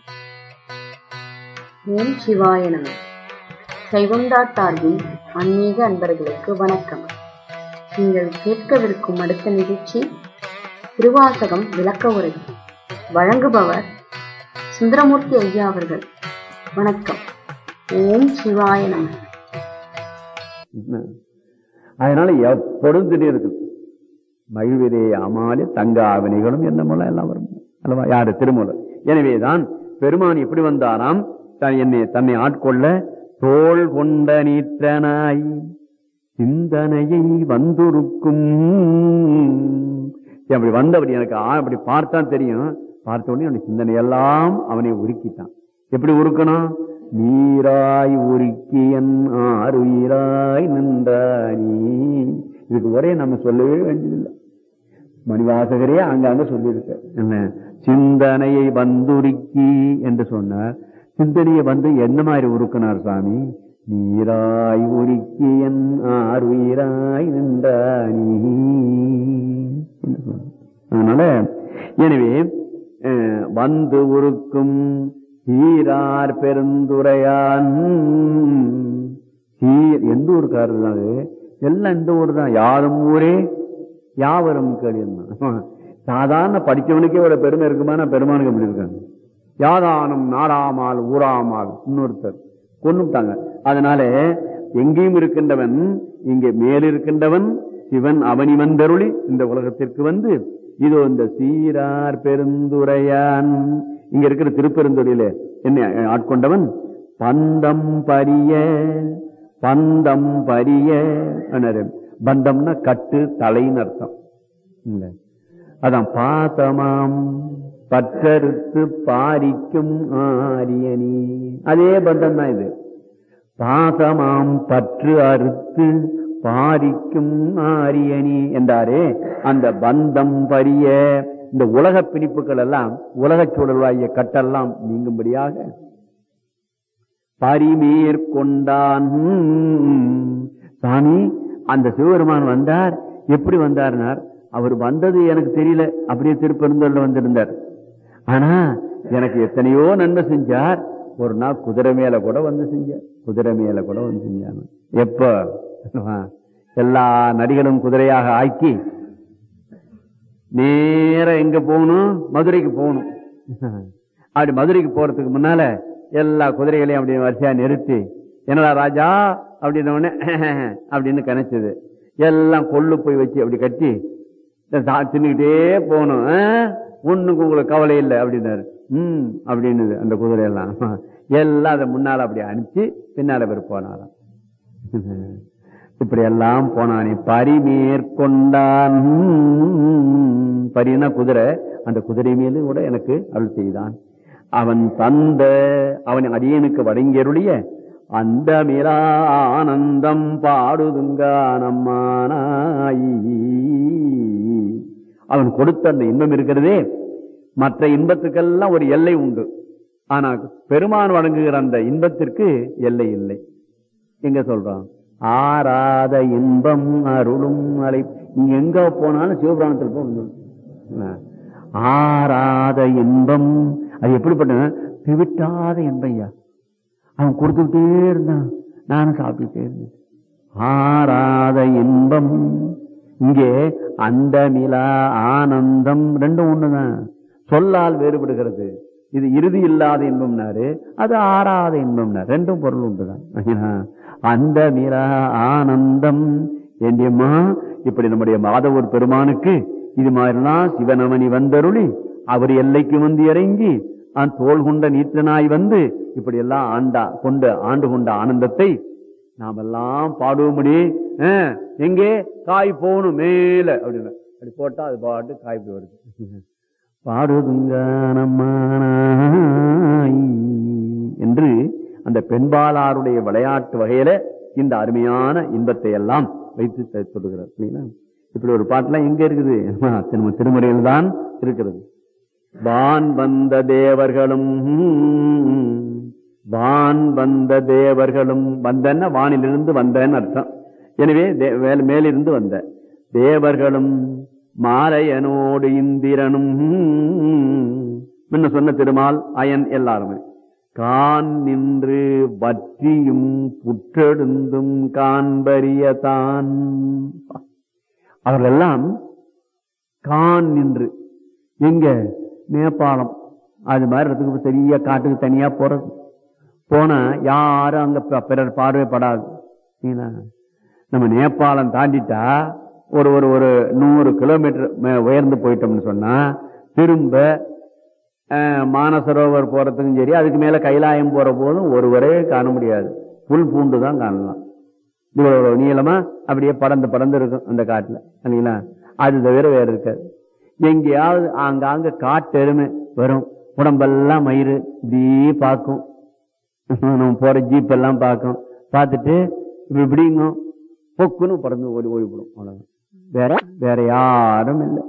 ஓம் சிவாய நம சைவந்தா சார்பில் ஆன்மீக அன்பர்களுக்கு வணக்கம் நீங்கள் கேட்கவிருக்கும் அடுத்த நிகழ்ச்சி திருவாசகம் விளக்க உரை வழங்குபவர் சுந்தரமூர்த்தி ஐயா அவர்கள் வணக்கம் ஓம் சிவாய நம அதனால எப்பொழுதும் திடீர் இருக்குது மகிழ்விரே அமாலி தங்க ஆவினைகளும் என்ன மூலம் எல்லாம் வரும் அல்லவா யாரு திருமூலர் எனவேதான் பெருமான் எப்படி வந்தாராம் தான் என்னை தன்னை ஆட்கொள்ள தோள் கொண்ட நீற்றனாய் சிந்தனையை வந்துருக்கும் அப்படி வந்தபடி எனக்கு ஆ- அப்படி பார்த்தா தெரியும் பார்த்த உடனே அந்த சிந்தனை எல்லாம் அவனை உருக்கிட்டான் எப்படி உருக்கணும் நீராய் உருக்கியன் ஆறுயிராய் நின்றானி இதுக்கு ஒரே நம்ம சொல்லவே வேண்டியதில்லை மணிவாசகரே அங்கங்க சொல்லியிருக்க என்ன சிந்தனையை வந்துருக்கி என்று சொன்னார் சிந்தனையை வந்து என்ன மாதிரி உருக்கினார் சாமி நீராய் உருக்கியன் ஆறுயிராய் நின்றானி என்று சொன்னார். அதனால எனவே அஹ், வந்து உருக்கும் சீரார் பெருந்துரையான் சீர் எந்த ஊருக்காரர் தான் அது எல்லாம் இந்த ஊர் தான் யாரும் ஊரே யாவரும் கேள்வி சாதாரண படிச்சவனுக்கே ஒரு பெருமை இருக்குமா பெருமானுக்கு எப்படி இருக்காங்க யாதானம் நாடாமால் ஊராமால் இன்னொருத்தர் கொண்டுட்டாங்க அதனால எங்கேயும் இருக்கின்றவன் இங்கே மேல் இருக்கின்றவன் சிவன் அவனி வந்தருளி இந்த உலகத்திற்கு வந்து இதோ இந்த சீரார் பெருந்துரையான் இங்க இருக்கிற திருப்பெருந்துறையில என்ன ஆட்கொண்டவன் பந்தம் பரிய பந்தம் பரிய என்னது? பந்தம்னா கட்டு தலைன்னு அர்த்தம் இல்ல அதான் பாசமாம் பற்றறுத்து பாரிக்கும் ஆரியனி அதே பந்தம் தான் இது பாசமாம் பற்று அறுத்து பாரிக்கும் ஆரியனி என்றாரே அந்த பந்தம் பரிய இந்த உலக பிணிப்புகள் எல்லாம் உலகச் சூழல்வாய கட்டெல்லாம் நீங்கும்படியாக பரிமேற்கொண்டான் சாமி அந்த சிவபெருமான் வந்தார் எப்படி வந்தார்னார் அவர் வந்தது எனக்கு தெரியல அப்படியே திருப்பெருந்தொல்ல வந்திருந்தார் ஆனா எனக்கு எத்தனையோ நன்மை செஞ்சார் ஒரு நாள் குதிரை மேல கூட வந்து செஞ்சார் குதிரை மேல கூட வந்து செஞ்சான் எப்ப எல்லா நடிகளும் குதிரையாக ஆக்கி நேர எங்க போகணும் மதுரைக்கு போகணும் அப்படி மதுரைக்கு போறதுக்கு முன்னால எல்லா குதிரைகளையும் அப்படி வரிசையா நிறுத்தி என்னடா ராஜா அப்படின்ன உடனே அப்படின்னு கணிச்சது எல்லாம் கொள்ளு போய் வச்சு அப்படி கட்டி சா- தின்னுக்கிட்டே போகணும் ஒண்ணுக்கு உங்களுக்கு கவலை இல்லை அப்படின்னாரு ம் அப்படின்னு அந்த குதிரை எல்லாம் எல்லாம் அதை முன்னால அப்படி அனுப்பிச்சு பின்னால பேர் போனாராம் இப்படி எல்லாம் போனானே பரிமேற்கொண்டான் பரினா குதிரை அந்த குதிரை மீது கூட எனக்கு அருள் செய்தான் அவன் தந்த அவன் அடியனுக்கு வழங்கியருளிய அந்த மிரா ஆனந்தம் பாடுதுங்கானம்மானாயி அவன் கொடுத்த அந்த இன்பம் இருக்கிறதே மற்ற இன்பத்துக்கெல்லாம் ஒரு எல்லை உண்டு ஆனா பெருமான் வழங்குகிற அந்த இன்பத்திற்கு எல்லை இல்லை எங்க சொல்றான் ஆராத இன்பம் அருளும் அலை நீங்க எங்க போனாலும் சிவபுராணத்தில் போகணும் ஆராத இன்பம் அது எப்படிப்பட்ட திவிட்டாத இன்பம் ஐயா அவன் கொடுத்துக்கிட்டே இருந்தான் நானும் சாப்பிட்டுட்டே இருந்தேன் ஆராத இன்பம் இங்கே அந்த நிலா ஆனந்தம் ரெண்டும் ஒண்ணுதான் சொல்லால் வேறுபடுகிறது இது இறுதி இல்லாத இன்பம்னாரு அது ஆறாத இன்பம்னாரு ரெண்டும் பொருள் உண்டுதான் ஆகினா, அந்த நிலா ஆனந்தம் ஏண்டியம்மா இப்படி நம்முடைய மாதவர் பெருமானுக்கு இது மாதிரிலாம் சிவனமணி வந்தருளி அவர் எல்லைக்கு வந்து இறங்கி அந்த தோல் கொண்ட நீற்றனாய் வந்து இப்படி எல்லாம் ஆண்டா கொண்ட ஆண்டு கொண்ட ஆனந்தத்தை நாமெல்லாம் பாடுவோம்படி அஹ், எங்கே காய் போகணும் மேல அப்படின்னு அப்படி போட்டா அது பாட்டு காய் இப்படி வருது பாடுதுங்கானம்மானாய் என்று அந்த பெண்பாளாருடைய விளையாட்டு வகையில இந்த அருமையான இன்பத்தை எல்லாம் வைத்து த- சொல்லுகிறார் இல்லைங்களா? இப்படி ஒரு பாட்டுலாம் எங்க இருக்குது நம்ம திருமுறையில் தான் இருக்கிறது வான் வந்த தேவர்களும் வான் வந்த தேவர்களும் வந்தன்னா வானிலிருந்து வந்தன்னு அர்த்தம் எனவே தே- மேல்- மேலிருந்து வந்த தேவர்களும் மாலையனோடு இந்திரனும் முன்ன சொன்ன திருமால் அயன் எல்லாருமே கான் நின்று வற்றியும் புற்றெடுந்தும் காண்பரியதான் அவர்கள் எல்லாம் கான் நின்று எங்க நேபாளம் அது மாதிரி இடத்துக்கு சரியா காட்டுக்கு தனியா போறது போனா யாரும் அங்க ப- பிறர் பார்வைப்படாது சரிங்களா? நம்ம நேபாளம் தாண்டிட்டா ஒரு ஒரு ஒரு நூறு கிலோமீட்டர் மே- உயர்ந்து போயிட்டோம்னு சொன்னா திரும்ப அஹ், மானசரோவர் போறதுக்கும் சரி அதுக்கு மேல கைலாயம் போற போதும் ஒருவரே காண முடியாது புல் பூண்டு தான் காணலாம் இவ்வளவு நீளமா அப்படியே படந்து படந்து இருக்கும் அந்த காட்டுல இல்லைங்களா அது தவிர வேற இருக்காது எங்கேயாவது ஆங்காங்க காட்டு எருமை வரும் உடம்பெல்லாம் மயிறு இப்படியே பார்க்கும் நம்ம போற ஜீப் எல்லாம் பார்க்கும் பார்த்துட்டு இப்படி இப்படிங்க பொக்குன்னு பறந்து ஓடி ஓடிவிடும் அவ்வளவுதான் வேற வேற யாரும் இல்லை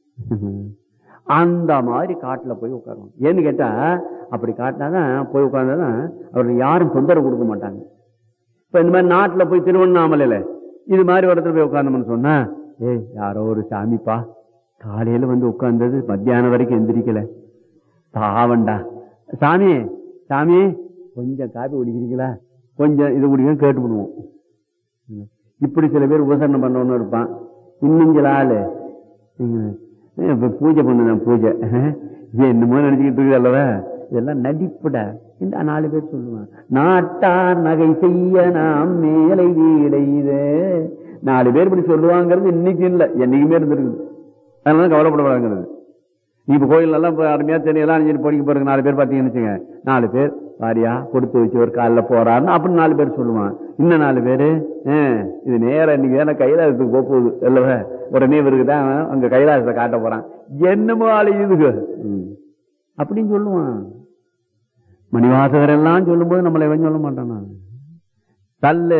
அந்த மாதிரி காட்டுல போய் உட்காருவோம் ஏன்னு கேட்டா அப்படி காட்டினாதான் போய் உட்கார்ந்தாதான் அவருக்கு யாரும் தொந்தரவு கொடுக்க மாட்டாங்க இப்ப இந்த மாதிரி நாட்டுல போய் திருவண்ணாமலையில இது மாதிரி ஒரு இடத்துல போய் உட்கார்ந்தோம்னு சொன்னா ஏய் யாரோ ஒரு சாமிப்பா காலையில வந்து உட்கார்ந்தது மத்தியானம் வரைக்கும் எந்திரிக்கல பாவண்டா சாமி சாமி கொஞ்சம் காப்பி குடிக்கிறீங்களா கொஞ்சம் இது குடிக்க கேட்டு விடுவோம் இப்படி சில பேர் உபசரணம் பண்ணவனும் இருப்பான் இன்னும் சில ஆளு ம், இப்ப பூஜை பண்ணுதான் பூஜை ஏன் என்னமோ நினைச்சுக்கிட்டு இருக்குது அல்லவா இதெல்லாம் நடிப்புடா இந்த நாலு பேர் சொல்லுவான் நாட்டார் நகை செய்ய நாம் மேலை வீடையுது நாலு பேர் இப்படி சொல்லுவாங்கிறது இன்னைக்கு இல்ல என்னைக்குமே இருந்திருக்குது அதனால கவலைப்படக்கூடாதுங்கிறது நீ இப்ப கோயில் எல்லாம் இப்ப அருமையா தெரியலாம் அணிஞ்சிட்டு படிக்க போறதுக்கு நாலு பேர் பாத்தீங்கன்னு வச்சுங்க நாலு பேர் வாரியா கொடுத்து வச்சு ஒரு காலில் போறாருன்னு அப்படின்னு நாலு பேர் சொல்லுவான் இன்னும் நாலு பேரு ஆ, இது நேரம் இன்னைக்கு தானே கைலாசத்துக்கு போக போகுது இல்லவ உடனே இருக்குதான் அங்க கைலாசத்தை காட்ட போறான் என்னமோ அழையுதுங்க ம். அப்படின்னு சொல்லுவான் மணிவாசகர் எல்லாம் சொல்லும்போது நம்மளை எவன் சொல்ல மாட்டானா தள்ளு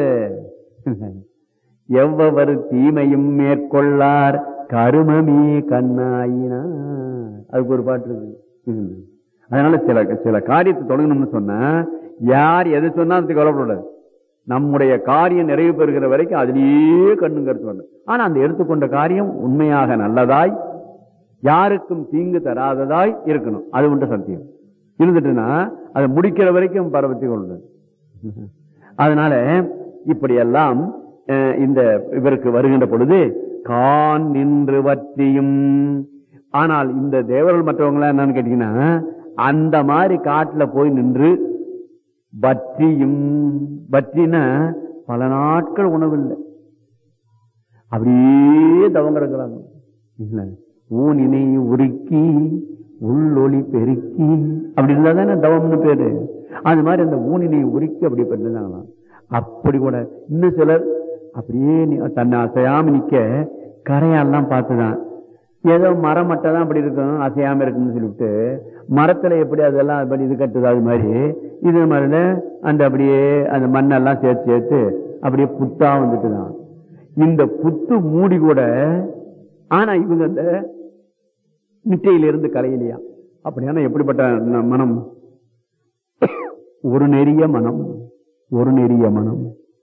எவ்வவர் தீமையும் மேற்கொள்ளார் கருமமே கண்ணாயினார் அதுக்கு ஒரு பாட்டு இருக்கு ம். அதனால சில சில காரியத்தை தொடங்கணும்னு சொன்னா யார் எது சொன்னா அதுக்கு கவலைப்படாது நம்முடைய காரியம் நிறைவு பெறுகிற வரைக்கும் அதிலேயே கண்ணுங்கிறது வேண்டும் ஆனா அந்த எடுத்துக்கொண்ட காரியம் உண்மையாக நல்லதாய் யாருக்கும் தீங்கு தராததாய் இருக்கணும் அது உண்டு சத்தியம் இருந்துட்டுன்னா அதை முடிக்கிற வரைக்கும் பரவத்தி கொள்ளுது அதனால இப்படியெல்லாம் அஹ், இந்த இவருக்கு வருகின்ற பொழுது கான் நின்று வற்றியும் ஆனால் இந்த தேவர்கள் மற்றவங்க என்னன்னு கேட்டீங்கன்னா அந்த மாதிரி காட்டுல போய் நின்று வற்றியும் வற்றினா பல நாட்கள் உணவு இல்லை அப்படியே தவம் கிடக்குறாங்க இல்ல ஊனினை உருக்கி உள்ளொளி பெருக்கி அப்படி இருந்தா தானே தவம்னு பேரு அது மாதிரி அந்த ஊனினை உருக்கி அப்படி பண்ணிருந்தாங்களாம் அப்படி கூட இன்னும் சிலர் அப்படியே நி- தன்னை அசையாம நிக்க கரையாலாம் பார்த்துதான் ஏதோ மரம் மட்டும் தான் அப்படி இருக்கும் அசையாம இருக்குன்னு சொல்லிவிட்டு மரத்துல எப்படி அதெல்லாம் அப்படி இது கட்டுது அது மாதிரி இது மாதிரில அந்த அப்படியே அந்த மண்ணெல்லாம் சேர்த்து சேர்த்து அப்படியே புத்தா வந்துட்டு தான் இந்த புத்து மூடி கூட ஆனா இவங்க அந்த நிட்டையிலிருந்து கலையிலையா அப்படியானா எப்படிப்பட்ட ந- மனம் ஒரு நெறிய மனம் ஒரு நெறிய மனம்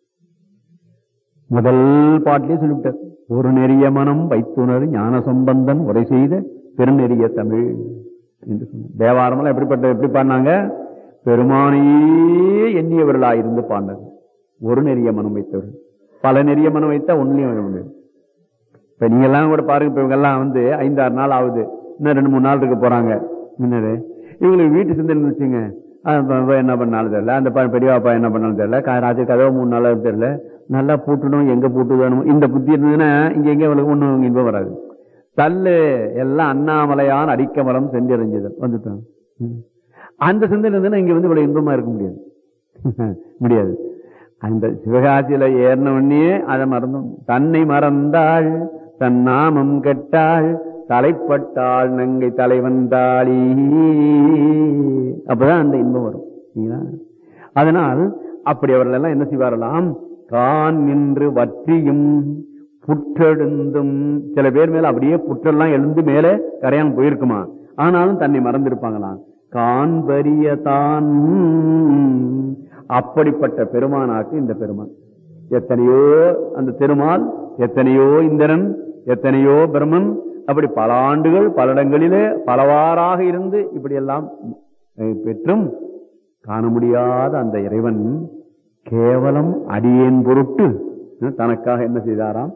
முதல் பாட்டிலே சொல்லிவிட்டார் ஒரு நெறிய மனம் வைத்துணர் ஞான சம்பந்தன் உரை செய்த பெருநெறிய தமிழ் என்று சொன்னார் தேவாரமெல்லாம் எப்படிப்பட்ட எப்படி பாடினாங்க பெருமானையே எண்ணியவர்களாயிருந்து பாடினார் ஒரு நெறிய மனம் வைத்தவர்கள் பல நெறிய மனம் வைத்தா ஒன்லையும் வர முடியாது இப்ப நீங்க எல்லாம் கூட பாருங்க இப்ப இவங்க எல்லாம் வந்து ஐந்தாறு நாள் ஆகுது இன்னும் ரெண்டு மூணு நாள் இருக்க போறாங்க என்னது இவங்களுக்கு வீட்டு சிந்தனை வச்சுங்க என்ன பண்ணாலும் தெரியல அந்த ப- பெரியவாப்பா என்ன பண்ணாலும் தெரியல கா- ராத்திரி கதவு மூணு நாளா தெரியல நல்லா பூட்டணும் எங்க பூட்டு வேணும் இந்த புத்தி இருந்ததுன்னா இங்க எங்க இவளுக்கு ஒண்ணும் இன்பம் வராது தள்ளு எல்லாம் அண்ணாமலையான் அடிக்கமலம் சென்றறிஞ்சது வந்துட்டான் ம். அந்த சிந்தனை இருந்ததுன்னா இங்க வந்து இவ்வளவு இன்பமா இருக்க முடியாது முடியாது அந்த சிவகாசியில ஏறின உடனே அதை மறந்தோம் தன்னை மறந்தாள் தன் நாமம் கெட்டாள் தலைப்பட்டாள் நங்கை தலைவன் தாளி அப்பதான் அந்த இன்பம் வரும் சரிங்களா? அதனால் அப்படி அவர்கள் எல்லாம் என்ன செய்வாரலாம் கான் நின்று வற்றியும் புற்றெழுந்தும் சில பேர் மேல அப்படியே புற்றெல்லாம் எழுந்து மேல கரையான் போயிருக்குமா ஆனாலும் தன்னை மறந்திருப்பாங்களாம் காண்பரிய தான் அப்படிப்பட்ட பெருமானாக்கு இந்த பெருமான் எத்தனையோ அந்த திருமால் எத்தனையோ இந்திரன் எத்தனையோ பிரம்மன் அப்படி பல ஆண்டுகள் பல இடங்களிலே பலவாறாக இருந்து இப்படி எல்லாம் அஹ், பெற்றும் காண முடியாத அந்த இறைவன் கேவலம் அடியேன் பொருட்டு அஹ், தனக்காக என்ன செய்தாராம்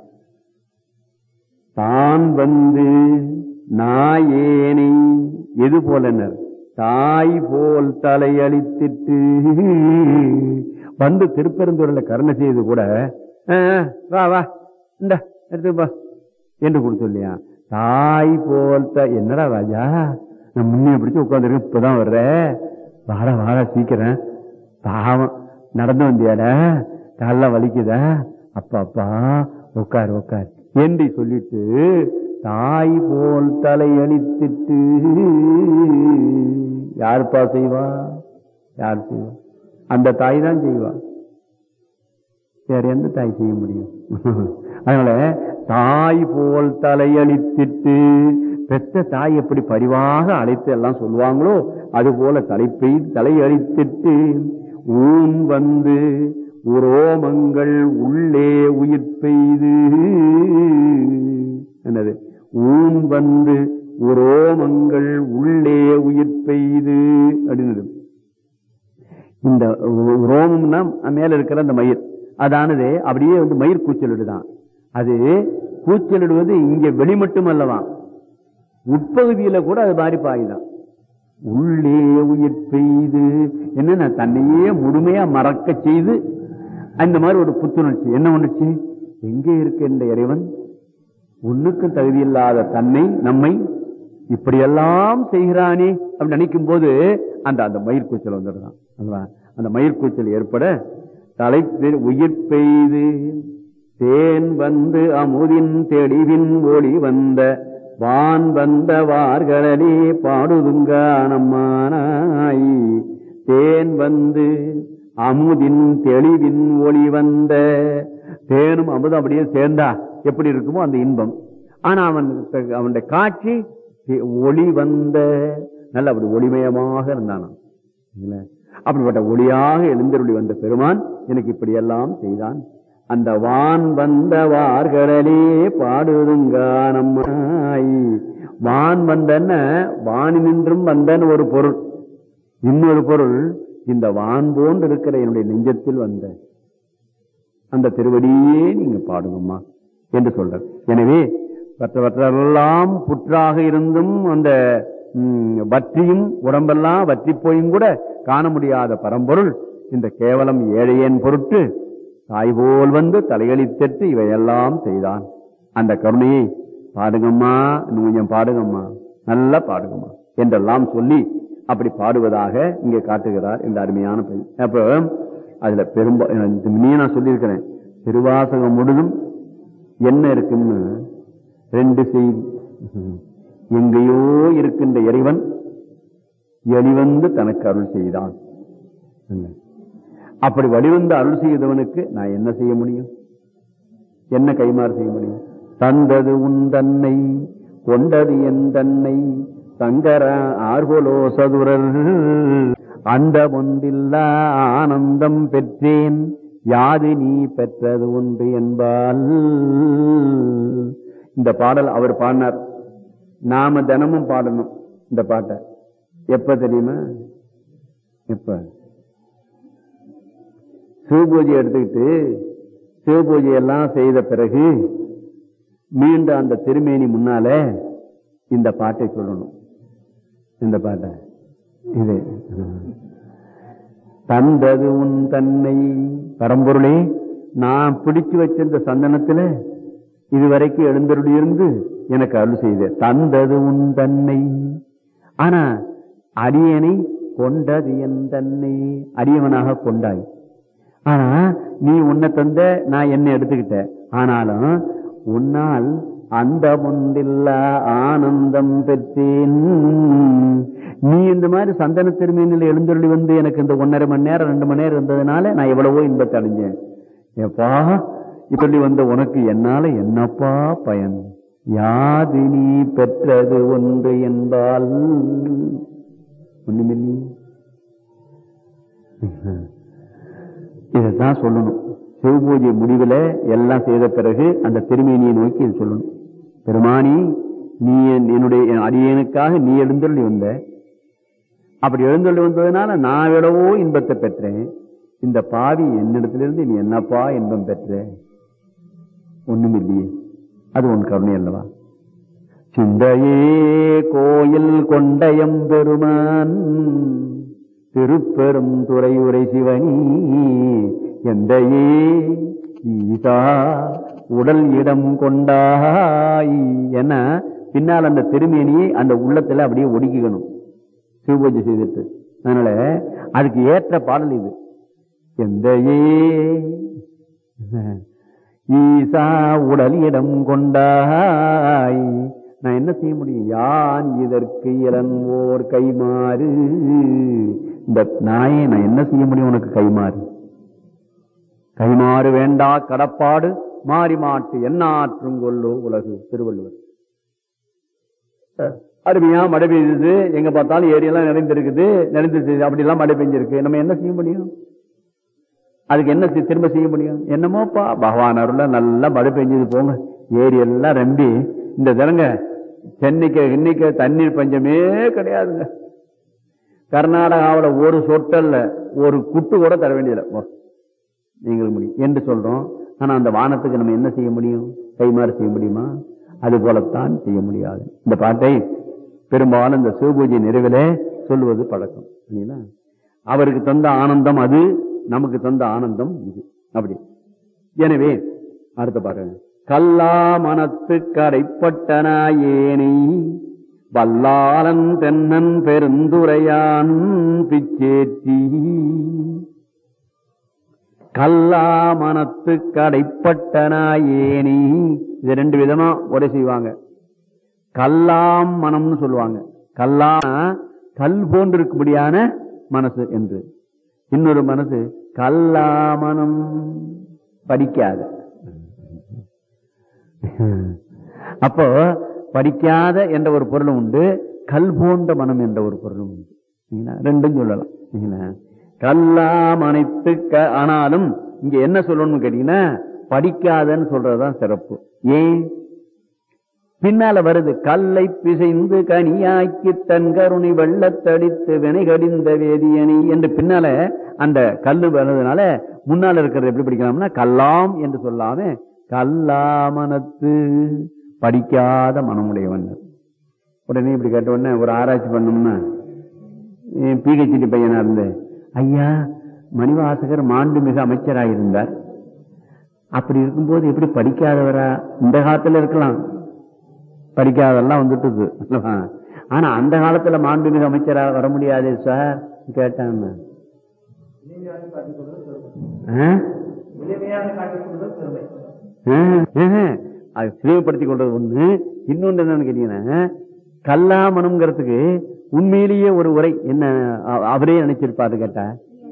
தான் வந்து நாயேனை எது போலனர் தாய் போல் தலையளித்திட்டு வந்து திருப்பெருந்துறையில கருணை செய்து கூட "ஆ, ஆ, வா வா இந்த எடுத்துப்பா என்று கொடுத்து இல்லையா தாய் போல் த- என்னடா ராஜா நான் முன்னே பிடிச்சு உட்காந்துருக்கேன் இப்பதான் வர்ற வாடா வாடா சீக்கிரம் பாவம் நடந்து வந்தியாடா கால வலிக்குதா அப்பா அப்பா உட்கார் உட்கார் என்று சொல்லிட்டு தாய் போல் தலையணித்திட்டு யாருப்பா செய்வா யார் செய்வா அந்த தாய் தான் செய்வா வேற எந்த தாய் செய்ய முடியும் அதனால தாய் போல் தலையளித்திட்டு பெத்த தாய் எப்படி பரிவாக அழைத்து எல்லாம் சொல்லுவாங்களோ அது போல தலைப்பை தலையளித்திட்டு ஊன் வந்து உரோமங்கள் உள்ளே உயிர் பெய்து என்னது ஊன் வந்து உரோமங்கள் உள்ளே உயிர் பெய்து அப்படின்னு இந்த ரோமம்னா மேல இருக்கிற அந்த மயிர் அதானது அப்படியே வந்து மயிர் கூச்சலிடுதான் அது கூச்சலிடுவது இங்க வெளி மட்டும் அல்லவா உட்பகுதியில கூட அது மாதிரி பாயுதான் உள்ளே உயிர் பெய்து என்ன தன்னையே முழுமையா மறக்க செய்து அந்த மாதிரி ஒரு புத்துணர்ச்சி என்ன உணர்ச்சி எங்கே இருக்கின்ற இறைவன் ஒண்ணுக்கும் தகுதியில்லாத தன்னை நம்மை இப்படியெல்லாம் செய்கிறானே அப்படின்னு நினைக்கும் போது அந்த அந்த மயிர் கூச்சல் வந்துடுறான் அல்லவா அந்த மயிர் கூச்சல் ஏற்பட தலை உயிர் பெய்து தேன் வந்து அமுதின் தெளிவின் ஒளி வந்த வான் வந்த வார்களே பாடுதுங்கானம்மானாய் தேன் வந்து அமுதின் தெளிவின் ஒளி வந்த தேனும் அமுதம் அப்படியே சேர்ந்தா எப்படி இருக்குமோ அந்த இன்பம் ஆனா அவன் அவனுடைய காட்சி ஒளி வந்த நல்ல அப்படி ஒளிமயமாக இருந்தானாம் இல்ல? அப்படிப்பட்ட ஒளியாக எழுந்தருளி வந்த பெருமான் எனக்கு இப்படி எல்லாம் செய்தான் அந்த வான் வந்த வார்களே பாடுதுங்கானம்மாய் வான் வந்தன வானினின்றும் வந்தன் ஒரு பொருள் இன்னொரு பொருள் இந்த வான் போன்று இருக்கிற என்னுடைய நெஞ்சத்தில் வந்த அந்த திருவடியே நீங்க பாடுங்கம்மா என்று சொல்ற எனவே மற்றவற்றெல்லாம் புற்றாக இருந்தும் அந்த ம், வற்றியும் உடம்பெல்லாம் வற்றி போயும் கூட காண முடியாத பரம்பொருள் இந்த கேவலம் ஏழையன் பொருட்டு தாய் போல் வந்து தலையளித்தட்டு இவையெல்லாம் செய்தான் அந்த கருணையை பாடுங்கம்மா இன்னும் கொஞ்சம் பாடுங்கம்மா நல்லா பாடுங்கம்மா என்றெல்லாம் சொல்லி அப்படி பாடுவதாக இங்கே காட்டுகிறார் இந்த அருமையான பெண் அப்ப அதுல பெரும்பா முன்னே நான் சொல்லியிருக்கிறேன் திருவாசகம் முழுதும் என்ன இருக்குன்னு ரெண்டு செய்தி எங்கேயோ இருக்கின்ற இறைவன் எளிவந்து தனக்கு அருள் செய்தான் என்ன? அப்படி வழிவந்து அருள் செய்தவனுக்கு நான் என்ன செய்ய முடியும் என்ன கைமாறு செய்ய முடியும் தந்தது உன் தன்னை கொண்டது என் தன்னை சங்கர ஆர்வலோ சதுரர் அந்த ஒன்றில்லா ஆனந்தம் பெற்றேன் யாது நீ பெற்றது ஒன்று என்பால் இந்த பாடல் அவர் பாடினார் நாம தினமும் பாடணும் இந்த பாட்டை எப்ப தெரியுமா எப்ப சிவபூஜை எடுத்துக்கிட்டு சிவபூஜை எல்லாம் செய்த பிறகு மீண்டும் அந்த திருமேனி முன்னால இந்த பாட்டை சொல்லணும் இந்த பாட்டை இது தந்தது உன் தன்னை பரம்பொருளே நான் பிடிச்சு வச்சிருந்த சந்தனத்துல இதுவரைக்கும் எழுந்தருளி இருந்து எனக்கு அருள் செய்த தந்தது உன் தன்னை ஆனா அடியனை கொண்டது என் தன்னை அடியவனாக கொண்டாய் ஆனா நீ உன்னை தந்த நான் என்ன எடுத்துக்கிட்ட ஆனாலும் உன்னால் அந்த முண்டில்ல ஆனந்தம் பெற்றேன் நீ இந்த மாதிரி சந்தன திருமேனில் எழுந்தருளி வந்து எனக்கு இந்த ஒன்னரை மணி நேரம் ரெண்டு மணி நேரம் இருந்ததுனால நான் எவ்வளவோ இன்பத்தை அடைஞ்சேன் ஏப்பா இப்படி வந்த உனக்கு என்னால என்னப்பா பயன் யாது நீ பெற்றது ஒன்று என்பால் ஒண்ணுமில்லை இதைத்தான் சொல்லணும் சிவபூஜை முடிவுல எல்லாம் செய்த பிறகு அந்த திருமேனியை நோக்கி இது சொல்லணும் பெருமானி நீ என்- என்னுடைய என் அடியனுக்காக நீ எழுந்தருளி வந்த அப்படி எழுந்தருளி வந்ததுனால நான் எவ்வளவோ இன்பத்தை பெற்றேன் இந்த பாவி என்னிடத்திலிருந்து நீ என்னப்பா இன்பம் பெற்ற ஒண்ணுமில்லையே அது உன் கருணை அல்லவா சிந்தையே கோயில் கொண்டயம் பெருமான் திருப்பெரும் துறையுரை சிவனி எந்தையே ஈசா உடல் இடம் கொண்டாய் என பின்னால் அந்த திருமேனியை அந்த உள்ளத்துல அப்படியே ஒடுக்கிக்கணும் சிவபூஜை செய்துட்டு அதனால அதுக்கு ஏற்ற பாடல் இது எந்தையே ஈசா உடல் இடம் கொண்டாய் நான் என்ன செய்ய முடியும் யான் இதற்கு இளன்வோர் கைமாறு இந்த நாயை நான் என்ன செய்ய முடியும் உனக்கு கைமாறு கைமாறு வேண்டா கடப்பாடு மாறி மாட்டு எண்ணாற்றும் கொல்லோ உலகு திருவள்ளுவர் அருமையா மழை பெய்யுது எங்க பார்த்தாலும் ஏரியெல்லாம் நிறைந்திருக்குது நிறைந்திருக்கு அப்படி எல்லாம் மழை பெஞ்சிருக்கு நம்ம என்ன செய்ய முடியும் அதுக்கு என்ன செய்- திரும்ப செய்ய முடியும் என்னமோப்பா பகவான் அருள நல்லா மழை பெஞ்சது போங்க ஏரி எல்லாம் ரெம்பி இந்த தினங்க சென்னைக்கு இன்னைக்கு தண்ணீர் பஞ்சமே கிடையாதுங்க கர்நாடகாவுல ஒரு சொட்டல்ல ஒரு குட்டு கூட தர வேண்டியதில்லை போ. நீங்கள் முடியும் என்று சொல்றோம் ஆனா அந்த வானத்துக்கு நம்ம என்ன செய்ய முடியும் கைமாறு செய்ய முடியுமா அது போலத்தான் செய்ய முடியாது இந்த பாட்டை பெரும்பாலும் இந்த சிவபூஜை நிறைவிலே சொல்லுவது பழக்கம் இல்லைங்களா அவருக்கு தந்த ஆனந்தம் அது நமக்கு தந்த ஆனந்தம் இது அப்படி எனவே அடுத்த பாருங்க கல்லா மனத்து கடைப்பட்டனாயேனை வல்லாளன் தென்னன் பெருந்துரையான் பிச்சேற்றி கல்லா மனத்து கடைப்பட்டனாயேனி இது ரெண்டு விதமா உரை செய்வாங்க கல்லாம் மனம்னு சொல்லுவாங்க கல்லா கல் போன்று இருக்கும்படியான மனசு என்று இன்னொரு மனசு கல்லா மனம் படிக்காத அப்போ படிக்காத என்ற ஒரு பொருளும் உண்டு கல் போன்ற மனம் என்ற ஒரு பொருளும் உண்டு சரிங்களா? ரெண்டும் சொல்லலாம் சரிங்களா? கல்லாம் அனைத்து க- ஆனாலும் இங்க என்ன சொல்லணும்னு கேட்டீங்கன்னா படிக்காதன்னு சொல்றதுதான் சிறப்பு ஏன் பின்னால வருது கல்லை பிசைந்து கனியாக்கி தன் கருணை வெள்ளத்தடித்து வினைகடிந்த வேதியணி என்று பின்னால அந்த கல்லு வர்றதுனால முன்னால இருக்கிறது எப்படி படிக்கலாம்னா கல்லாம் என்று சொல்லாம கல்லாமனத்து படிக்காத மனமுடையவன் உடனே இப்படி கேட்ட உடனே ஒரு ஆராய்ச்சி பண்ணோம்னா பிஹெச்டி பையனா இருந்து ஐயா மணிவாசகர் மாண்புமிகு அமைச்சராயிருந்தார் அப்படி இருக்கும்போது எப்படி படிக்காதவரா இந்த காலத்துல இருக்கலாம் படிக்காதெல்லாம் வந்துட்டுது அல்லவா? ஆனா அந்த காலத்துல மாண்புமிகு அமைச்சரா வர முடியாது சார் கேட்டாங்க ஆ? ஆ, ஆ, அது சிறுமைப்படுத்திக் கொள்றது ஒண்ணு இன்னொன்று என்னன்னு கேட்டீங்கன்னா கல்லாமணம்ங்கிறதுக்கு உண்மையிலேயே ஒரு உரை என்ன அ- அவரே நினைச்சிருப்பாரு கேட்டா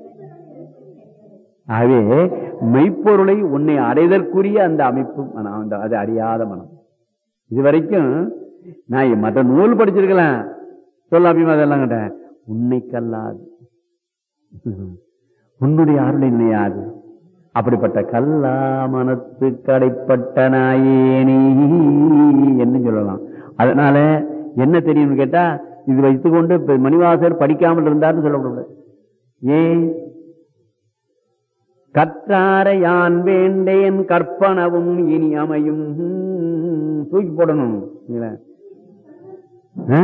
ஆகவே மெய்ப்பொருளை உன்னை அடைதற்குரிய அந்த அமைப்பு மனம், அந்த அது அறியாத மனம் இதுவரைக்கும் நான் மற்ற நூல் படிச்சிருக்கலாம் சொல்லாபியமா அதெல்லாம் கேட்டேன் உன்னை கல்லாது உன்னுடைய அருளை நினையாது அப்படிப்பட்ட கல்லா மனத்து கடைப்பட்ட நாயேனி என்று சொல்லலாம் அதனால என்ன தெரியும்னு கேட்டா இது வைத்துக்கொண்டு இப்ப மணிவாசர் படிக்காமல் இருந்தார்னு சொல்லக்கூடாது ஏன் கற்றார யான் வேண்டேன் கற்பனவும் இனி அமையும் தூக்கி போடணும் இல்ல? ஆ?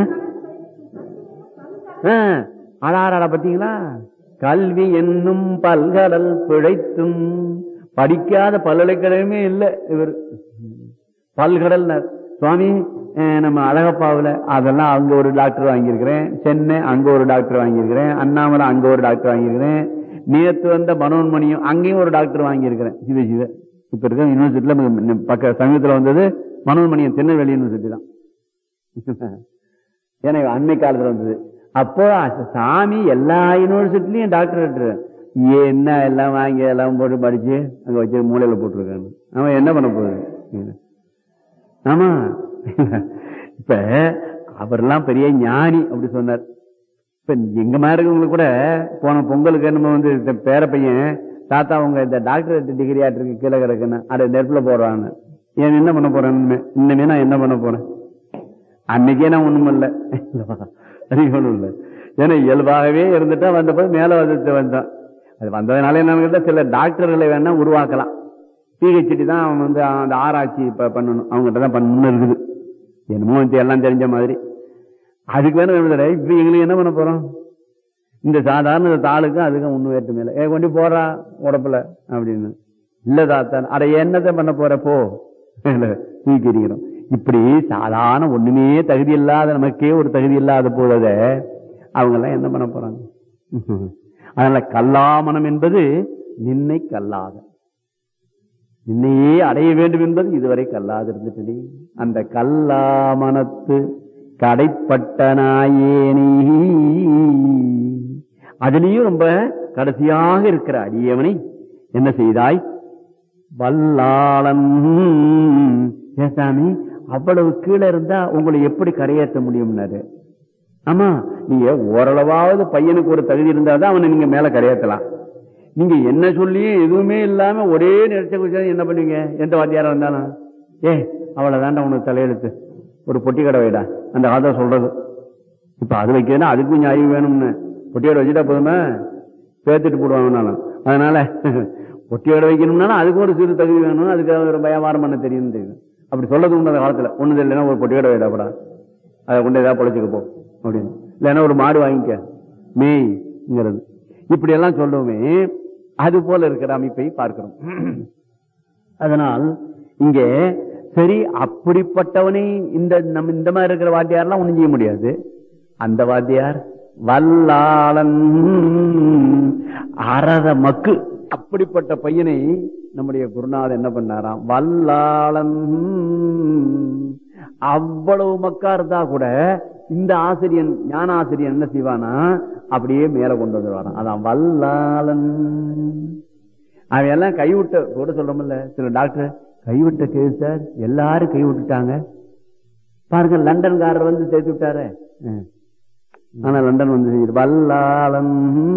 ஆ, அடாராடா பாத்தீங்களா கல்வி என்னும் பல்கடல் பிழைத்தும் படிக்காத பல்கலைக்கழகமே இல்ல இவர் பல்கடல் சுவாமி அஹ், நம்ம அழகப்பாவுல அதெல்லாம் அங்க ஒரு டாக்டர் வாங்கியிருக்கிறேன் சென்னை அங்க ஒரு டாக்டர் வாங்கியிருக்கிறேன் அண்ணாமலை அங்க ஒரு டாக்டர் வாங்கியிருக்கிறேன் நேத்து வந்த மனோன்மணியும் அங்கேயும் ஒரு டாக்டர் வாங்கியிருக்கிறேன் சிவ சிவ இப்ப இருக்க யூனிவர்சிட்டியில பக்க சமீபத்துல வந்தது மனோன்மணியம் திருநெல்வேலி யூனிவர்சிட்டி தான் ஏன்னா அண்மை காலத்துல வந்தது அப்போ சாமி எல்லா யூனிவர்சிட்டிலையும் டாக்டர் என்ன எல்லாம் வாங்கி எல்லாம் போட்டு படிச்சு அங்க வச்சு மூலையில போட்டிருக்காங்க அவன் என்ன பண்ண போகுது ஆமா இப்ப அவரெல்லாம் பெரிய ஞானி அப்படி சொன்னார் இப்ப எங்க மாதிரி இருக்கவங்களுக்கு கூட போன பொங்கலுக்கு நம்ம வந்து இந்த பேர பையன் தாத்தா உங்க இந்த டாக்டர் டிகிரி ஆட்டிருக்கு கீழே கிடக்குன்னு அதை நெருப்புல போடுறாங்க ஏன் என்ன பண்ண போறேன் இனிமே? இனிமே நான் என்ன பண்ண போறேன் அன்னைக்கே நான் ஒண்ணும் இல்ல அதிகம் ஒண்ணும் இல்ல ஏன்னா இயல்பாகவே இருந்துட்டா வந்தபோது மேல வந்து வந்தான் அது வந்ததுனால என்னன்னு கேட்டா சில டாக்டர்களை வேணா உருவாக்கலாம் பிஹெச்டி தான் அவன் வந்து அந்த ஆராய்ச்சி இப்ப பண்ணணும் அவங்ககிட்ட தான் பண்ணணும்னு இருக்குது என்னமோ வந்து எல்லாம் தெரிஞ்ச மாதிரி அதுக்கு வேணும் வேணும் இப்ப எங்களுக்கு என்ன பண்ண போறோம் இந்த சாதாரண இந்த தாளுக்கும் அதுக்கும் ஒண்ணு வேற்று மேல ஏ கொண்டு போறா உடப்புல அப்படின்னு இல்ல தாத்தான் அட என்னத்தை பண்ண போற போ தூக்கிறோம் இப்படி சாதாரண ஒண்ணுமே தகுதி இல்லாத நமக்கே ஒரு தகுதி இல்லாத போத அவங்க எல்லாம் என்ன பண்ண போறாங்க அதனால கல்லாமனம் என்பது நின்னை கல்லாத நின்னையே அடைய வேண்டும் என்பது இதுவரை கல்லாது இருந்துட்டு அந்த கல்லாமனத்து கடைப்பட்ட நாயேனி அதுலயும் ரொம்ப கடைசியாக இருக்கிற அடியவனை என்ன செய்தாய் வல்லாளன் ஏசாமி அவ்வளவு கீழே இருந்தா உங்களை எப்படி கரையேற்ற முடியும்னாரு ஆமா நீங்க ஓரளவாவது பையனுக்கு ஒரு தகுதி இருந்தாதான் அவனை நீங்க மேல கரையேற்றலாம் நீங்க என்ன சொல்லியும் எதுவுமே இல்லாம ஒரே நினைச்ச குச்சா என்ன பண்ணுவீங்க எந்த வாத்தியாரா இருந்தாலும் ஏ அவ்வளவுதான்டா உனக்கு தலையெழுத்து ஒரு பொட்டி கடை வைடா அந்த காலத்தை சொல்றது இப்ப அது வைக்கிறதுனா அதுக்கு கொஞ்சம் அறிவு வேணும்னு பொட்டி கடை வச்சுட்டா போதுமே பேத்துட்டு போடுவாங்கனாலும் அதனால பொட்டி கடை வைக்கணும்னாலும் அதுக்கு ஒரு சிறு தகுதி வேணும் அதுக்கு ஒரு வியாபாரம் பண்ண தெரியும் தெரியும் அப்படி சொல்றது உண்டு அந்த காலத்துல ஒண்ணு தெரியலன்னா ஒரு பொட்டி கடை வைடாப்படா அதை கொண்டு ஏதாவது பொழைச்சுக்க போ அப்படின்னு இல்லைன்னா ஒரு மாடு வாங்கிக்க மேய்ங்கிறது இப்படி எல்லாம் சொல்லுவோமே அது போல இருக்கிற அமைப்பை பார்க்கிறோம் அதனால் இங்கே சரி அப்படிப்பட்டவனை இந்த நம்ம இந்த மாதிரி இருக்கிற வாத்தியார்லாம் ஒண்ணும் செய்ய முடியாது அந்த வாத்தியார் வல்லாளன் அறத மக்கு அப்படிப்பட்ட பையனை நம்முடைய குருநாதர் என்ன பண்ணாராம் வல்லாளன் அவ்வளவு மக்கா இருந்தா கூட இந்த ஆசிரியன் ஞான ஆசிரியன் என்ன செய்வானா அப்படியே மேல கொண்டு வந்துடுவாராம் அதான் வல்லாளன் அவன் எல்லாம் கைவிட்ட கூட சொல்றோம்ல சில டாக்டர் கைவிட்ட கேஸ் சார் எல்லாரும் கைவிட்டுட்டாங்க பாருங்க லண்டன்காரர் வந்து சேர்த்து விட்டாரு ஆனா லண்டன் வந்து செய்யுது. வல்லாளன்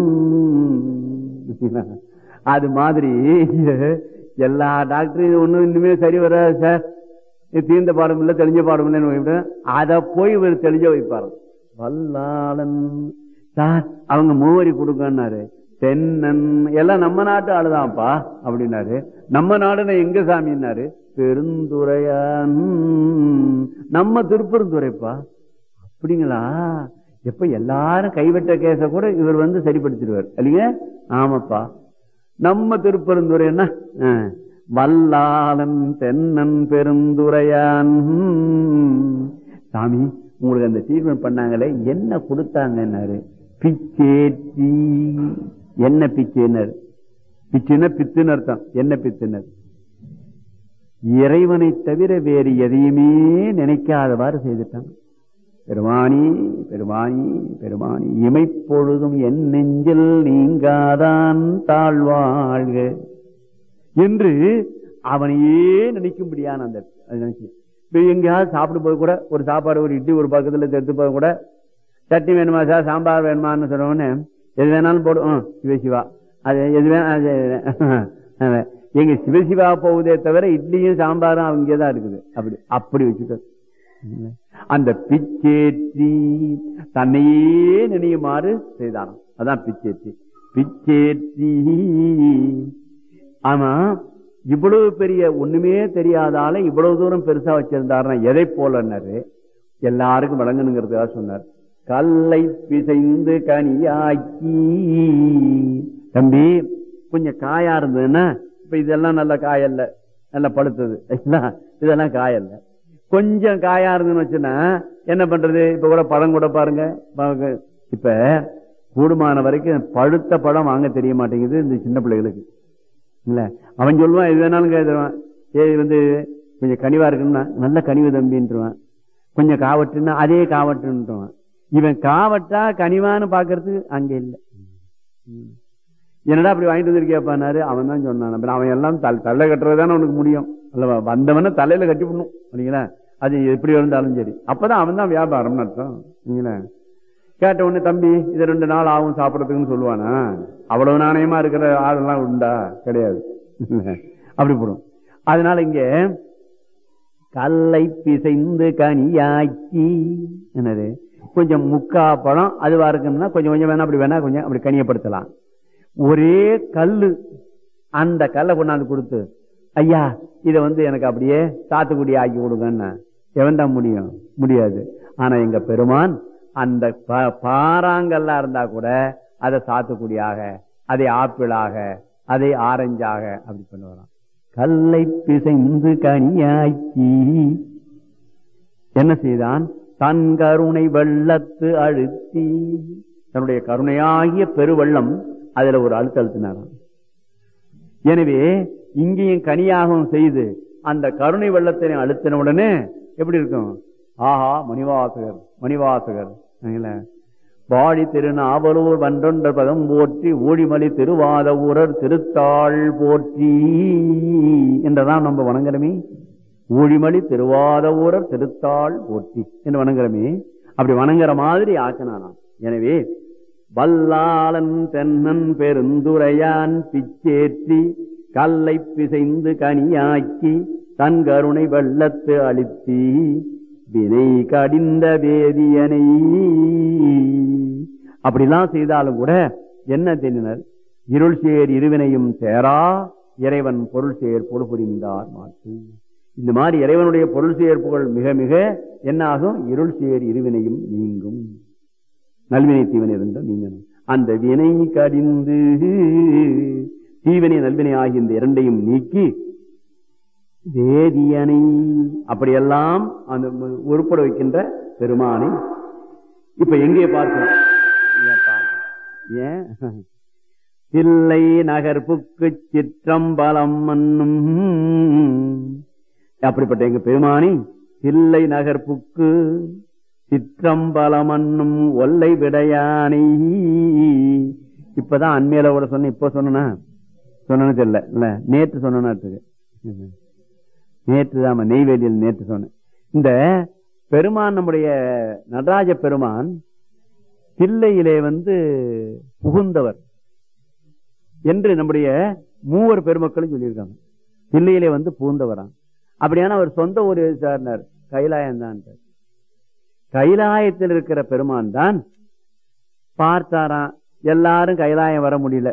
அது மாதிரி எல்லா டாக்டரும் ஒண்ணும் இனிமே சரி வராது சார் இது தீர்ந்த பாடம் இல்ல தெளிஞ்ச பாடம் இல்லைன்னு அதை போய் இவர் தெளிஞ்ச வைப்பாரு வல்லாளன் சார் அவங்க மூவரி கொடுங்கன்னாரு தென்னன் எல்லாம் நம்ம நாட்டு ஆளுதான்ப்பா அப்படின்னாரு நம்ம நாடுன எங்க சாமின்னாரு பெருந்துறையான் நம்ம திருப்பெருந்துறைப்பா அப்படிங்களா எப்ப எல்லாரும் கைவிட்ட கேச கூட இவர் வந்து சரிப்படுத்திடுவார் இல்லைங்க ஆமாப்பா நம்ம திருப்பெருந்துறை என்ன ஆ. வல்லாளன் தென்னன் பெருந்துரையான் சாமி உங்களுக்கு அந்த ட்ரீட்மெண்ட் பண்ணாங்களே என்ன கொடுத்தாங்கன்னாரு பிச்சேற்றி என்ன பிச்சைன்னாரு பிச்சுன்னா பித்துன்னு அர்த்தம் என்ன பித்துனர் இறைவனை தவிர வேறு எதையுமே நினைக்காதவாறு செய்துட்டாங்க பெருமானி பெருமானி பெருமானி இமைப்பொழுதும் என் நெஞ்சில் நீங்காதான் தாழ்வாழ்க என்று அவனையே நினைக்கும்படியான அந்த அது நினைச்சு இப்ப எங்கேயாவது சாப்பிடும் போது கூட ஒரு சாப்பாடு ஒரு இட்லி ஒரு பக்கத்துல எடுத்து போது கூட சட்னி வேணுமா சார் சாம்பார் வேணுமான்னு சொன்னவொடனே எது வேணாலும் போடும் ம், சிவசிவா அது எது வேணா அது, அது, எங்க சிவசிவா போகுதே தவிர இட்லியும் சாம்பாரும் அங்கேதான் இருக்குது அப்படி அப்படி வச்சுட்டு அந்த பிச்சேற்றி தன்னையே நினையுமாறு செய்தாராம் அதான் பிச்சேற்றி பிச்சேற்றி ஆமா இவ்வளவு பெரிய ஒண்ணுமே தெரியாதால இவ்வளவு தூரம் பெருசா வச்சிருந்தாருன்னா எதை போலன்னாரு எல்லாருக்கும் வழங்கணுங்கிறதுக்காக சொன்னார் கல்லை பிசைந்து கனியாக்கி தம்பி கொஞ்சம் காயா இருந்ததுன்னா இப்ப இதெல்லாம் நல்ல காயல்ல நல்ல பழுத்தது சரிங்களா? இதெல்லாம் காயல்ல கொஞ்சம் காயா இருந்துன்னு வச்சுன்னா என்ன பண்றது இப்ப கூட பழம் கூட பாருங்க பாருங்க. இப்ப கூடுமான வரைக்கும் பழுத்த பழம் வாங்க தெரிய மாட்டேங்குது இந்த சின்ன பிள்ளைகளுக்கு இல்ல அவன் சொல்லுவான் எது வேணாலும் கேட்டுருவான் ஏ இது வந்து கொஞ்சம் கனிவா இருக்குன்னா நல்ல கனிவு தம்பின்றான் கொஞ்சம் காவட்டுன்னா அதே காவட்டுன்றான் இவன் காவட்டா கனிவான்னு பாக்குறது அங்க இல்ல ம். என்னடா அப்படி வாங்கிட்டு வந்திருக்கியாப்பாரு அவன் தான் சொன்னான் அப்புறம் அவன் எல்லாம் தல் தலை கட்டுறதுதானே அவனுக்கு முடியும் அல்லவா வந்தவன தலையில கட்டி விடணும் இல்லைங்களா அது எப்படி இருந்தாலும் சரி அப்பதான் அவன் தான் வியாபாரம்னு அர்த்தம் இல்லைங்களா கேட்ட உடனே தம்பி இது ரெண்டு நாள் ஆகும் சாப்பிடறதுக்குன்னு சொல்லுவானா அவ்வளவு நாணயமா இருக்கிற ஆளெல்லாம் உண்டா கிடையாது அப்படி போடும் அதனால இங்க கல்லை பிசைந்து கனியாக்கி என்னது கொஞ்சம் முக்கா பழம் அதுவா இருக்குன்னா கொஞ்சம் கொஞ்சம் வேணா அப்படி வேணா கொஞ்சம் அப்படி கனியப்படுத்தலாம் ஒரே கல்லு அந்த கல்லை கொண்டாந்து கொடுத்து ஐயா இத வந்து எனக்கு அப்படியே சாத்துக்குடி ஆக்கி கொடுங்கன்னு எவன் தான் முடியும் முடியாது ஆனா எங்க பெருமான் அந்த ப- பாறாங்கல்லா இருந்தா கூட அதை சாத்துக்குடியாக அதை ஆப்பிளாக அதை ஆரஞ்சாக அப்படி பண்ணுவாராம் கல்லை பிசைந்து கனியாக்கி என்ன செய்தான் தன் கருணை வெள்ளத்து அழுத்தி தன்னுடைய கருணையாகிய பெருவெள்ளம் அதுல ஒரு அழுத்த அழுத்தினாராம் எனவே இங்கேயும் கனியாகவும் செய்து அந்த கருணை வெள்ளத்தினை அழுத்தின உடனே எப்படி இருக்கும் ஆஹா மணிவாசகர் மணிவாசகர் சரிங்களா? வாழி திருநாவலூர் வன்றொன்ற பதம் போற்றி ஊழிமலி திருவாத ஊரர் திருத்தாள் போற்றி என்றதான் நம்ம வணங்குறமே ஊழிமலி திருவாத ஊரர் திருத்தாள் போற்றி என்று வணங்குறமே அப்படி வணங்குற மாதிரி ஆக்கினானாம் எனவே வல்லாளன் தென்னன் பெருந்துரையான் பிச்சேற்றி கல்லை பிசைந்து கனியாக்கி தன் கருணை வெள்ளத்து அளித்தி வினை கடிந்த வேதியனை அப்படிலாம் செய்தாலும் கூட என்ன தெரியினர் இருள் சேர் இருவினையும் சேரா இறைவன் பொருள் சேர் பொருள் புரிந்தார் மாற்று இந்த மாதிரி இறைவனுடைய பொருள் சேர்ப்புகள் மிக மிக என்ன ஆகும் இருள் சேர் இருவினையும் நீங்கும் நல்வினை தீவனை இருந்தால் நீங்கணும் அந்த வினை கடிந்து தீவினை நல்வினை ஆகிய இந்த இரண்டையும் நீக்கி வேதியனை அப்படியெல்லாம் அந்த உருப்பட வைக்கின்ற பெருமானை இப்ப எங்கே பார்க்கிறோம் ஏன் பார்க்கிறோம்? ஏன் தில்லை நகர்ப்புக்கு சிற்றம்பலம் மன்னும் அப்படிப்பட்ட எங்க பெருமானி தில்லை நகர்ப்புக்கு சிற்றம்பலமன்னும் ஒல்லை விடையானை இப்பதான் அண்மையில கூட சொன்ன இப்ப சொன்னா சொன்னு தெரியல இல்ல நேற்று சொன்னாட்டுக்கு நேற்று தான் நெய்வேலியில் நேற்று சொன்னேன் இந்த பெருமான் நம்முடைய நடராஜ பெருமான் தில்லையிலே வந்து புகுந்தவர் என்று நம்முடைய மூவர் பெருமக்களும் சொல்லியிருக்காங்க தில்லையிலே வந்து புகுந்தவராம் அப்படியான அவர் சொந்த ஊர் சார்னார் கைலாயம் தான் கைலாயத்தில் இருக்கிற பெருமான் தான் பார்த்தாராம் எல்லாரும் கைலாயம் வர முடியல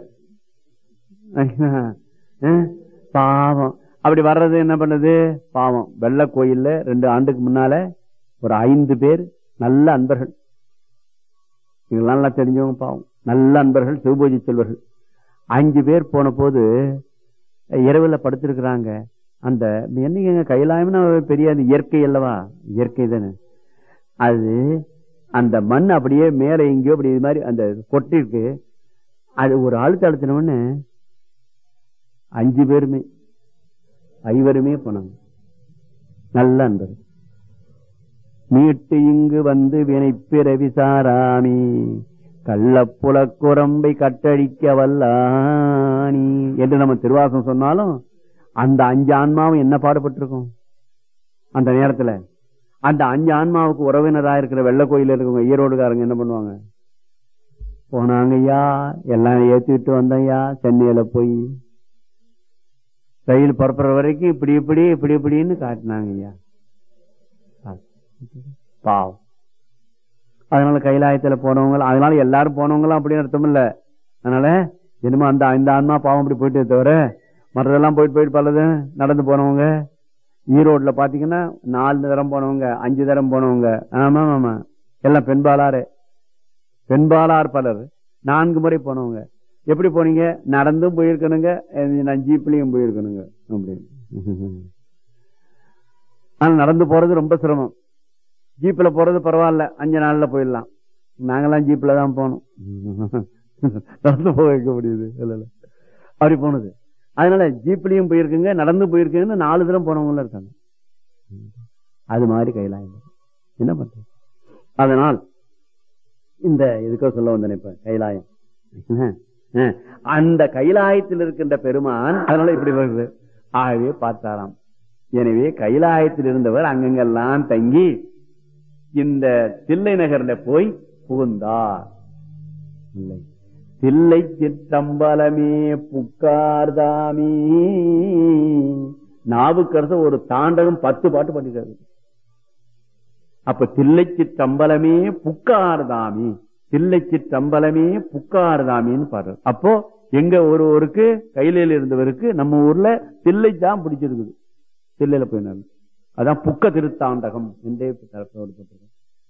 அஹ், பாவம் அப்படி வர்றது என்ன பண்ணுது பாவம் வெள்ள கோயில்ல ரெண்டு ஆண்டுக்கு முன்னால ஒரு ஐந்து பேர் நல்ல அன்பர்கள் இவங்கெல்லாம் நல்லா தெரிஞ்சவங்க பாவம் நல்ல அன்பர்கள் சிவபூஜை செல்வர்கள் அஞ்சு பேர் போன போது இரவுல படுத்திருக்கிறாங்க அந்த என்னைக்கு கைலாயம்னா பெரிய அந்த இயற்கை அல்லவா இயற்கை தானே அது அந்த மண் அப்படியே மேல எங்கேயோ அப்படி இது மாதிரி அந்த கொட்டிருக்கு அது ஒரு அழுத்த அழுத்தினோன்னு அஞ்சு பேருமே ஐவருமே போனாங்க நல்ல அன்பர் மீட்டு இங்கு வந்து வினை பிறவி சாராமி கள்ளப்புலக்குரம்பை கட்டழிக்க வல்லானி என்று நம்ம திருவாசம் சொன்னாலும் அந்த அஞ்சு ஆன்மாவும் என்ன பாடுபட்டிருக்கும் அந்த நேரத்துல அந்த அஞ்சு ஆன்மாவுக்கு உறவினரா இருக்கிற வெள்ள கோயில இருக்கவங்க ஈரோடுக்காரங்க என்ன பண்ணுவாங்க போனாங்க ஐயா எல்லாம் ஏத்திட்டு வந்தய்யா சென்னையில போய் ரயில் புறப்படுற வரைக்கும் இப்படி இப்படி இப்படி இப்படின்னு காட்டினாங்க ஐயா பாவம் அதனால கைலாயத்துல போனவங்க அதனால எல்லாரும் போனவங்களும் அப்படின்னு அர்த்தம் இல்ல அதனால என்னமோ அந்த இந்த ஆன்மா பாவம் அப்படி போயிட்டே தவிர மற்றதெல்லாம் போயிட்டு போயிட்டு பலது நடந்து போனவங்க ஈரோட்ல பாத்தீங்கன்னா நாலு தரம் போனவங்க அஞ்சு தரம் போனவங்க ஆமா ஆமா எல்லாம் பெண்பாளாரு பெண்பாளார் பலர் நான்கு முறை போனவங்க எப்படி போனீங்க நடந்தும் போயிருக்கணுங்க அஹ் நான் ஜீப்லயும் போயிருக்கணுங்க அப்படின்னு ஆனா நடந்து போறது ரொம்ப சிரமம் ஜீப்ல போறது பரவாயில்ல அஞ்சு நாள்ல போயிடலாம் நாங்கெல்லாம் ஜீப்ல தான் போனோம் நடந்து போக வைக்க முடியுது இல்ல இல்ல அப்படி போனது அதனால ஜீப்லயும் போயிருக்குங்க நடந்து போயிருக்குன்னு நாலு தரம் போனவங்களும் இருக்காங்க அது மாதிரி கைலாயம் என்ன பண்றது அதனால் இந்த இதுக்கோ சொல்ல வந்தேன் இப்ப கைலாயம் அஹ், அந்த கைலாயத்தில் இருக்கின்ற பெருமான் அதனால இப்படி வருது ஆகவே பார்த்தாராம் எனவே கைலாயத்தில் இருந்தவர் அங்கங்கெல்லாம் தங்கி இந்த தில்லை நகர்ல போய் புகுந்தார் இல்லை தில்லை சிற்றம்பலமே புக்கார்தாமே நாவுக்கரசர் ஒரு தாண்டகம் பத்து பாட்டு பண்ணிட்டாரு அப்ப தில்லைச்சி தம்பலமே புக்கார்தாமி தில்லைச்சி தம்பலமே புக்கார்தாமின்னு பாடுறாரு அப்போ எங்க ஒருவருக்கு கையில இருந்தவருக்கு நம்ம ஊர்ல தில்லை தான் பிடிச்சிருக்குது தில்லையில போயினாரு அதான் புக்க திருத்தாண்டகம் என்றே போட்டிருக்கோம்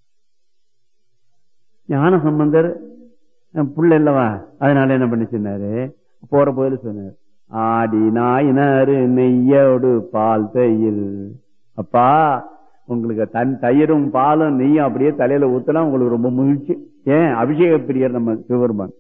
ஞான சம்பந்தர் புள்ள இல்லவா அதனால என்ன பண்ணி சொன்னாரு போற போது சொன்னார் ஆடி நாயினாரு நெய்யோடு பால் தயிர் அப்பா உங்களுக்கு தன் தயிரும் பாலும் நெய்யும் அப்படியே தலையில ஊத்தலாம் உங்களுக்கு ரொம்ப மகிழ்ச்சி ஏன் அபிஷேக பிரியர் நம்ம சிவபெருமான்